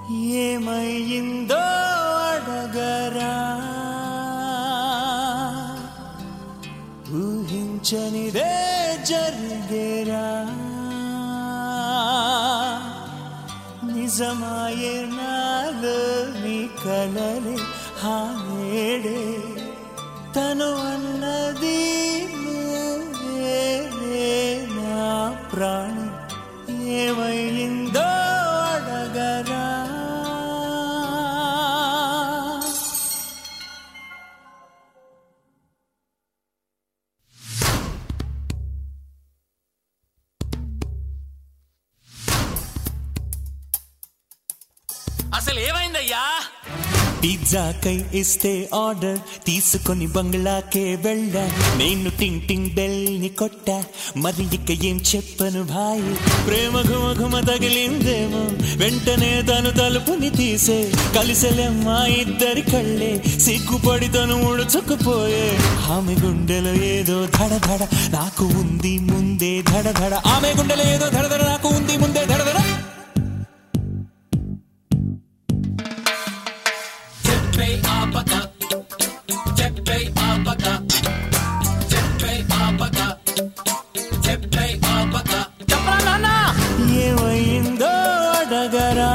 ఏమయ్యిందో అడగరా ఊహించనిదే జరిగేరా నిజమాయే నాలో నీ కలలే హానేడే తను అన్నది నువ్వేలే నా ప్రాణం ఏమైందో అడగరా అసలు ఏమైందయ్యా పిజ్జాకై ఇస్తే ఆర్డర్ తీసుకొని బంగ్లాకే వెళ్ళా నేను టింగ్ టింగ్ బెల్ ని కొట్టా మరి ఇక ఏం చెప్పను భాయ్ ప్రేమ ఘుమ ఘుమ తగిలిందేమో వెంటనే తను తలుపుని తీసే కలిసెలెమ్మా ఇద్దరి కళ్ళే సిగ్గుపడి తను ఉడుచుకుపోయే ఆమె గుండెలో ఏదో ధడ ధడ నాకు ఉంది ముందే ధడ ధడ ఆమె గుండెలో ఏదో ధడ ధడ నాకు ఉంది ముందే ధడ ధడ చెప్పే ఆపక చెప్పే ఆపక చెప్పే ఆపక చెప్పే ఆపక చెప్పరా నాన్న ఏమైందో అడగరా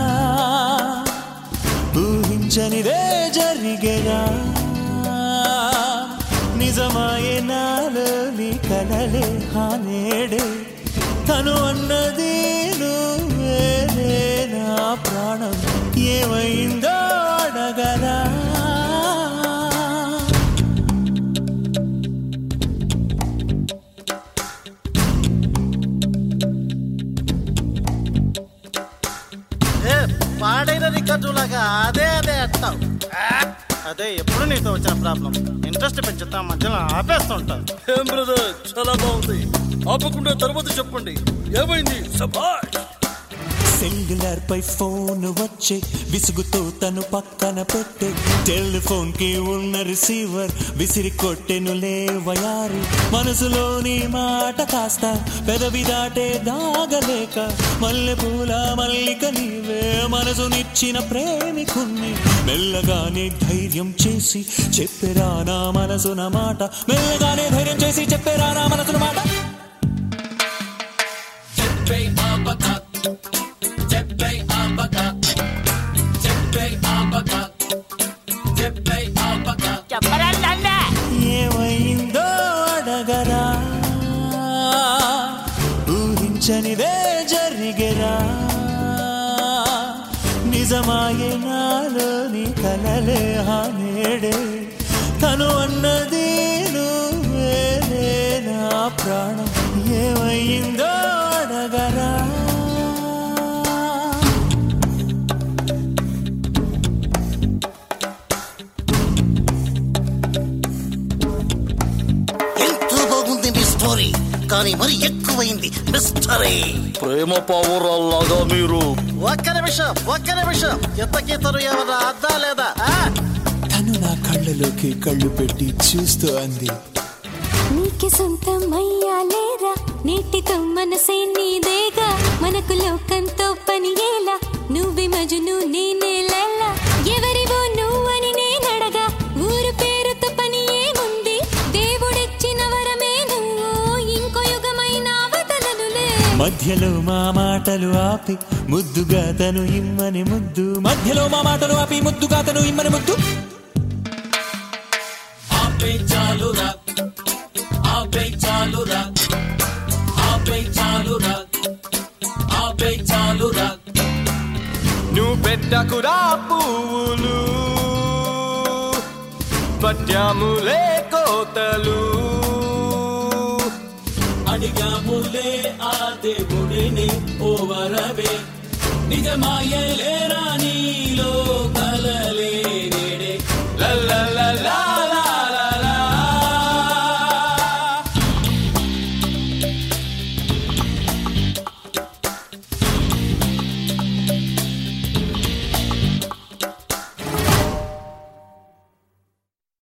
ఊహించనిదే జరిగరా నిజమాయే నాలో నీ కలలే హానేడే తను అన్నది నువ్వేలే నా ప్రాణం ఏమైందో అడగరా ఏ పాడైన రికార్డు లాగా అదే అదే అంటావు అదే ఎప్పుడు నీతో వచ్చిన ప్రాబ్లం ఇంట్రెస్ట్ పెంచుతా మధ్యలో ఆపేస్తుంటా ఏం బ్రదర్ చాలా బాగుంది ఆపకుండా తర్వాత చెప్పండి ఏమైంది సభాష్ సెల్యులర్ పై ఫోన్ వచ్చే విసుగుతో తను పక్కన పెట్టే టెలిఫోన్ కి ఉన్న రిసీవర్ విసిరి కొట్టెను లేవయారు మనసులోని మాట కాస్త పెదవి దాటే దాగలేక మల్లె పూల మల్లిక నీవే మనసునిచ్చిన ప్రేమికుణ్ణి మెల్లగానే ధైర్యం చేసి చెప్పిరా నా మనసున మాట మెల్లగానే ధైర్యం చేసి చెప్పిరా నా మనసున మాట చెప్పే ఆపక చెప్పే ఆపక చెప్పే ఆపక చెప్పే ఆపక చెప్పరా నాన్న ఏమైందో అడగరా ఊహించనిదే జరిగరా నిజమాయే నాలో నీ కలలే హానేడే తను అన్నది నువ్వేలే నా ప్రాణం ఏమైందో అడగరా ఎంతో బాగుంది మీ స్టోరీ కానీ మరి ఎక్కువైంది మిస్టరీ ప్రేమ పావురాల్లాగా మీరు ఒక్క నిమిషం ఒక్క నిమిషం ఎంతకీ తను ఏమన్నా అద్దా లేదా ఆ? తను నా కళ్ళలోకి కళ్ళు పెట్టి చూస్తూ అంది నీకి సొంతం అయ్యాలేరా నీటితో మనసే నీదేగా మనకు లోకంతో పని ఏలా నువ్వే మజును నేనే లైలా ఎవరివో నువ్వని నేనడగా ఊరు పేరుతో పని ఏముంది దేవుడిచ్చిన వరమే నువ్వు ఇంకో యుగమైన వదలనులే మధ్యలో మా మాటలు ఆపి ముద్దుగా తను ఇమ్మని ముద్దు మధ్యలో మా మాటలు ఆపి ముద్దుగా తను ఇమ్మని ముద్దు ఆపే చాలురా ఆపే చాలురా ఆపే చాలురా ఆపే చాలురా నువ్వు పెట్టకురా పువ్వులు పట్యాములే కోతలు అడిగాములే ఆ దేవుడిని ఓ వరవే నిజమాయలేరా నీలో